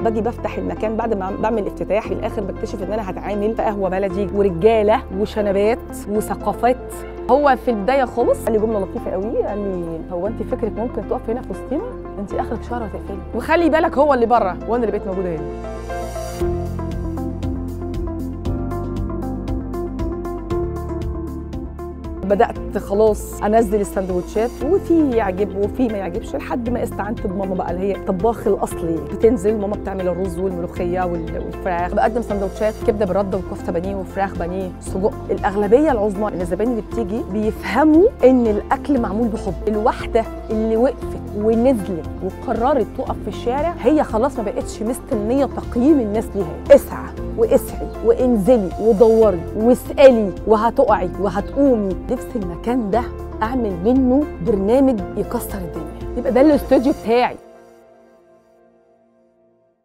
باجي بفتح المكان بعد ما بعمل افتتاح في الاخر بكتشف ان انا هتعامل في قهوه بلدي ورجاله وشنبات وثقافات هو في البدايه خالص قال لي جمله لطيفه قوي قال لي هو انت فكرك ممكن تقف هنا في وسطينا انت اخرك شهر وتقفلي وخلي بالك هو اللي بره وانا اللي بقيت موجوده هنا بدات خلاص انزل السندوتشات وفي يعجب وفي ما يعجبش لحد ما استعنت بماما بقى اللي هي الطباخ الاصلي بتنزل ماما بتعمل الرز والملوخيه وال- والفراخ بقدم سندوتشات كبده برده وكفته بانيه وفراخ بانيه سجق الاغلبيه العظمى من الزبائن اللي بتيجي بيفهموا ان الاكل معمول بحب الواحده اللي وقفت ونزلت وقررت تقف في الشارع هي خلاص ما بقتش مستنيه تقييم الناس ليها اسعى واسعي وانزلي ودوري واسالي وهتقعي وهتقومي نفس المكان ده اعمل منه برنامج يكسر الدنيا يبقى ده الاستوديو بتاعي